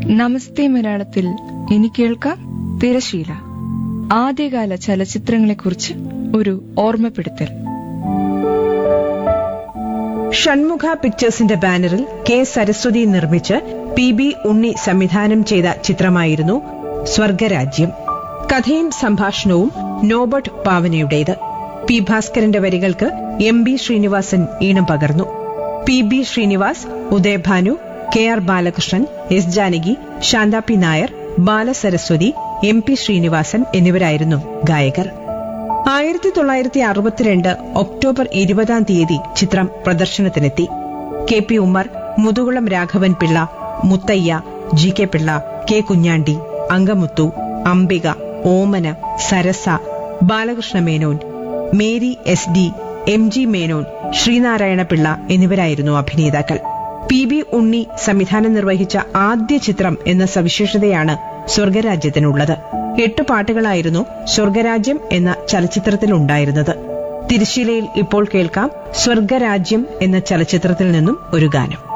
നമസ്തേ മലയാളത്തിൽ ഇനി കേൾക്കാം തിരശീല ആദ്യകാല ചലച്ചിത്രങ്ങളെക്കുറിച്ച് ഒരു ഓർമ്മപ്പെടുത്തൽ ഷൺമുഖ പിക്ചേഴ്സിന്റെ ബാനറിൽ കെ സരസ്വതി നിർമ്മിച്ച് പി ബി ഉണ്ണി സംവിധാനം ചെയ്ത ചിത്രമായിരുന്നു സ്വർഗരാജ്യം കഥയും സംഭാഷണവും നോബർട്ട് പാവനയുടേത് പി ഭാസ്കരന്റെ വരികൾക്ക് എം ബി ശ്രീനിവാസൻ ഈണം പകർന്നു P B Sreenivas Udayabhanu K R Balakrishnan S Janaki Santha P Nair Balasaraswathi M P Sreenivasan എന്നിവരായിരുന്നു ഗായകർ ആയിരത്തി തൊള്ളായിരത്തി അറുപത്തിരണ്ട് ഒക്ടോബർ ഇരുപതാം തീയതി ചിത്രം പ്രദർശനത്തിനെത്തി K P Ummer Muthukulam Raghavan Pillai Muthiah G K Pillai K Kunjandi Angamuthu Ambika Omana Sarasa Balakrishna Menon Mary S D M G Menon Sreenarayana Pillai എന്നിവരായിരുന്നു അഭിനേതാക്കൾ പി ബി ഉണ്ണി സംവിധാനം നിർവഹിച്ച ആദ്യ ചിത്രം എന്ന സവിശേഷതയാണ് സ്വർഗരാജ്യത്തിനുള്ളത് എട്ട് പാട്ടുകളായിരുന്നു സ്വർഗരാജ്യം എന്ന ചലച്ചിത്രത്തിൽ ഉണ്ടായിരുന്നത് തിരുശീലയിൽ ഇപ്പോൾ കേൾക്കാം സ്വർഗരാജ്യം എന്ന ചലച്ചിത്രത്തിൽ നിന്നും ഒരു ഗാനം